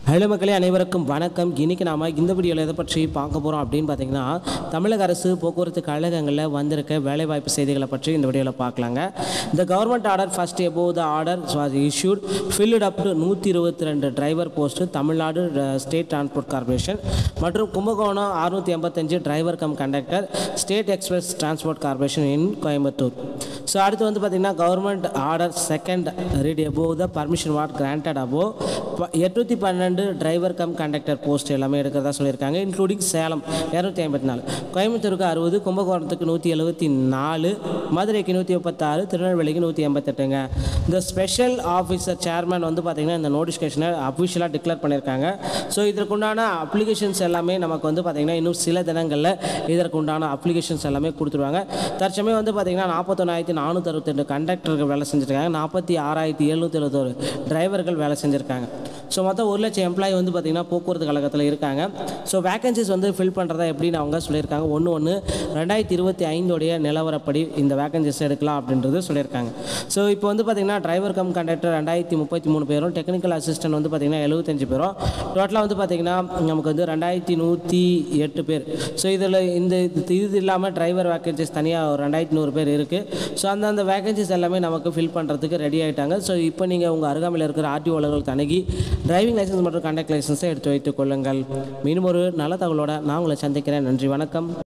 hello மக்களே அனைவருக்கும் வணக்கம் இன்னைக்கு நாம இந்த வீடியோவில் எதை பற்றி பார்க்க போகிறோம் அப்படின்னு பார்த்தீங்கன்னா தமிழக அரசு போக்குவரத்து கழகங்களில் வந்திருக்க வேலைவாய்ப்பு செய்திகளை பற்றி இந்த வீடியோவில் பார்க்கலாங்க இந்த government order first above the order was issued filled up to நூற்றி இருபத்தி ரெண்டு driver post Tamil Nadu state transport corporation மற்றும் கும்பகோணம் அறுநூற்றி எண்பத்தஞ்சு driver cum conductor state express transport corporation in Coimbatore so அடுத்து வந்து பார்த்தீங்கன்னா government order second read above the permission was granted above எட்நூற்றி பன்னெண்டு டிரைவர் கம் கண்டக்டர் போஸ்ட் எல்லாமே எடுக்கிறதா சொல்லியிருக்காங்க இன்க்ளூடிங் சேலம் இரநூத்தி ஐம்பத்தி நாலு கோயம்புத்தூருக்கு அறுபது கும்பகோணத்துக்கு நூற்றி எழுபத்தி நாலு மதுரைக்கு நூற்றி முப்பத்தாறு திருநெல்வேலிக்கு நூற்றி எண்பத்தெட்டுங்க இந்த ஸ்பெஷல் ஆஃபீஸர் சேர்மேன் வந்து பார்த்திங்கன்னா இந்த நோட்டிஃபிகேஷனை அஃபிஷியலாக டிக்ளேர் பண்ணியிருக்காங்க ஸோ இதற்குண்டான அப்ளிகேஷன்ஸ் எல்லாமே நமக்கு வந்து பார்த்திங்கன்னா இன்னும் சில தினங்களில் இதற்குண்டான அப்ளிகேஷன்ஸ் எல்லாமே கொடுத்துருவாங்க தற்சமயம் வந்து பார்த்திங்கன்னா நாற்பத்தொன்னாயிரத்தி நானூற்றி அறுபத்தெட்டு கண்டக்டர்கள் வேலை செஞ்சுருக்காங்க நாற்பத்தி ஆறாயிரத்தி எழுநூற்றி எழுபத்தொரு டிரைவர்கள் வேலை செஞ்சுருக்காங்க ஸோ மொத்தம் ஒரு லட்சம் எம்ப்ளாயி வந்து பார்த்திங்கன்னா போக்குவரத்து கழகத்தில் இருக்காங்க ஸோ வேகன்சிஸ் வந்து ஃபில் பண்ணுறதா எப்படின்னு அவங்க சொல்லியிருக்காங்க ஒன்று ஒன்று ரெண்டாயிரத்தி இருபத்தி ஐந்தோடைய நிலவரப்படி இந்த வேகன்சிஸ் எடுக்கலாம் அப்படின்றது சொல்லியிருக்காங்க ஸோ இப்போ வந்து பார்த்திங்கன்னா டிரைவர் கம் கண்டக்டர் ரெண்டாயிரத்தி முப்பத்தி மூணு பேரும் டெக்னிக்கல் அசிஸ்டன்ட் வந்து பார்த்திங்கன்னா எழுபத்தஞ்சு பேரும் டோட்டலாக வந்து பார்த்திங்கன்னா நமக்கு வந்து ரெண்டாயிரத்தி நூற்றி எட்டு பேர் ஸோ இதில் இந்த இது இது இல்லாமல் டிரைவர் வேகன்சிஸ் தனியாக ஒரு ரெண்டாயிரத்தி நூறு பேர் இருக்குது ஸோ அந்தந்த வேகன்சிஸ் எல்லாமே நமக்கு ஃபில் பண்ணுறதுக்கு ரெடி ஆகிட்டாங்க ஸோ இப்போ நீங்கள் உங்கள் அருகாமையில் இருக்கிற ஆர்டிஓ அலுவலகத்தை அணுகி டிரைவிங் லைசன்ஸ் மற்றும் கண்டக்ட் லைசன்ஸை எடுத்து வைத்துக் கொள்ளுங்கள் மீண்டும் ஒரு நல்ல தகவலோட நான் உங்களை சந்திக்கிறேன் நன்றி வணக்கம்